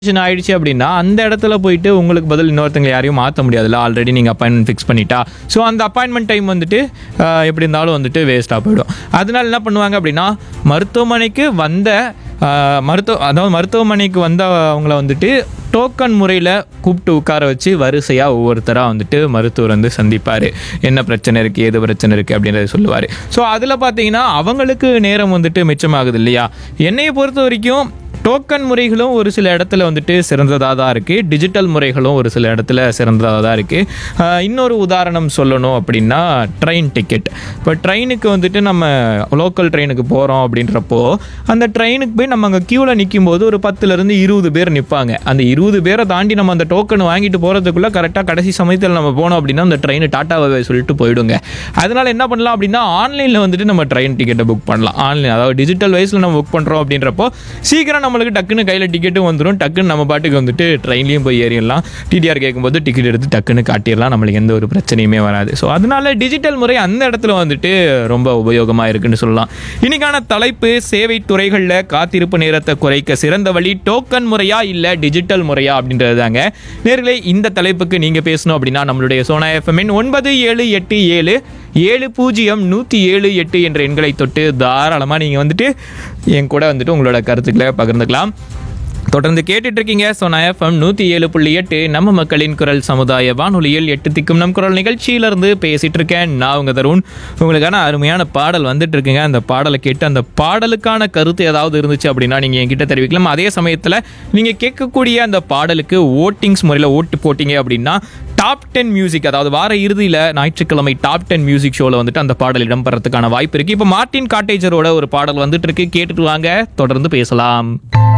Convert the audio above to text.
ஆயிடுச்சு அப்படின்னா அந்த இடத்துல போயிட்டு உங்களுக்கு பதில் இன்னொருத்தங்க யாரையும் மாற்ற முடியாதுல்ல ஆல்ரெடி நீங்கள் அப்பாயின்மெண்ட் ஃபிக்ஸ் பண்ணிட்டா ஸோ அந்த அப்பாயின்மெண்ட் டைம் வந்துட்டு ஆஹ், எப்படி இருந்தாலும் வந்துட்டு வேஸ்ட்டாக போயிடும் அதனால என்ன பண்ணுவாங்க அப்படின்னா மருத்துவமனைக்கு வந்த ஆஹ், மருத்துவ அதாவது மருத்துவமனைக்கு வந்த அவங்கள வந்துட்டு டோக்கன் முறையில் கூப்பிட்டு உட்கார வச்சு வரிசையாக ஒவ்வொருத்தராக வந்துட்டு மருத்துவர் வந்து சந்திப்பார் என்ன பிரச்சனை இருக்குது ஏது பிரச்சனை இருக்குது அப்படின்றத சொல்லுவார் ஸோ அதில் பார்த்தீங்கன்னா அவங்களுக்கு நேரம் வந்துட்டு மிச்சமாகுது இல்லையா என்னையை பொறுத்த வரைக்கும் டோக்கன் முறைகளும் ஒரு சில இடத்துல வந்துட்டு சிறந்ததாக தான் இருக்குது டிஜிட்டல் முறைகளும் ஒரு சில இடத்துல சிறந்ததாக தான் இருக்குது இன்னொரு உதாரணம் சொல்லணும் அப்படின்னா ட்ரெயின் டிக்கெட் இப்போ ட்ரெயினுக்கு வந்துட்டு நம்ம லோக்கல் ட்ரெயினுக்கு போகிறோம் அப்படின்றப்போ அந்த ட்ரெயினுக்கு போய் நம்ம அங்கே க்யூவில் நிற்கும் போது ஒரு பத்துலேருந்து இருபது பேர் நிற்பாங்க அந்த இருபது பேரை தாண்டி நம்ம அந்த டோக்கன் வாங்கிட்டு போகிறதுக்குள்ளே கரெக்டாக கடைசி சமயத்தில் நம்ம போனோம் அப்படின்னா அந்த ட்ரெயின் டாட்டாவை சொல்லிட்டு போயிடுங்க அதனால என்ன பண்ணலாம் அப்படின்னா ஆன்லைனில் வந்துட்டு நம்ம ட்ரெயின் டிக்கெட்டை புக் பண்ணலாம் ஆன்லைன் அதாவது டிஜிட்டல் வயசில் நம்ம புக் பண்ணுறோம் அப்படின்றப்போ சீக்கிரம் நம்மளுக்கு டக்குன்னு கையில் டிக்கெட்டும் வந்துடும் டக்குன்னு நம்ம பாட்டுக்கு வந்துட்டு ட்ரெயின்லேயும் போய் ஏறிடலாம் டிடிஆர் கேட்கும்போது டிக்கெட் எடுத்து டக்குன்னு காட்டிடலாம் நம்மளுக்கு எந்த ஒரு பிரச்சனையுமே வராது ஸோ அதனால டிஜிட்டல் முறை அந்த இடத்துல வந்துட்டு ரொம்ப உபயோகமாக இருக்குன்னு சொல்லலாம் இன்னைக்கான தலைப்பு சேவை துறைகளில் காத்திருப்பு நேரத்தை குறைக்க சிறந்த வழி டோக்கன் முறையா இல்லை டிஜிட்டல் முறையா அப்படின்றது தாங்க நேர்களே இந்த தலைப்புக்கு நீங்கள் பேசணும் அப்படின்னா நம்மளுடைய சோனா எஃப்எம்என் ஒன்பது ஏழு எட்டு ஏழு ஏழு பூஜ்ஜியம் நூற்றி ஏழு எட்டு என்ற எண்களை தொட்டு தாராளமாக நீங்கள் வந்துட்டு என் கூட வந்துட்டு உங்களோட கருத்துக்களை பகிர்ந்துக்கலாம் தொடர்ந்து கேட்டுட்டு இருக்கீங்க சோனா எஃப்எம் நூற்றி ஏழு புள்ளி எட்டு நம்ம மக்களின் குரல் சமுதாய வானொலியில் எட்டு திக்கும் நம் குரல் நிகழ்ச்சியிலிருந்து பேசிட்டு இருக்கேன் நான் உங்க தருண் உங்களுக்கான அருமையான பாடல் வந்துட்டு இருக்குங்க அந்த பாடலை கேட்டு அந்த பாடலுக்கான கருத்து ஏதாவது இருந்துச்சு அப்படின்னா நீங்கள் என்கிட்ட தெரிவிக்கலாம் அதே சமயத்தில் நீங்கள் கேட்கக்கூடிய அந்த பாடலுக்கு ஓட்டிங்ஸ் முறையில் ஓட்டு போட்டிங்க அப்படின்னா டாப் டென் மியூசிக் அதாவது வார இறுதியில் ஞாயிற்றுக்கிழமை டாப் டென் மியூசிக் ஷோவில் வந்துட்டு அந்த பாடல் இடம்பெறதுக்கான வாய்ப்பு இருக்குது இப்போ மார்ட்டின் காட்டேஜரோட ஒரு பாடல் வந்துட்டு இருக்கு கேட்டுட்டு வாங்க தொடர்ந்து பேசலாம்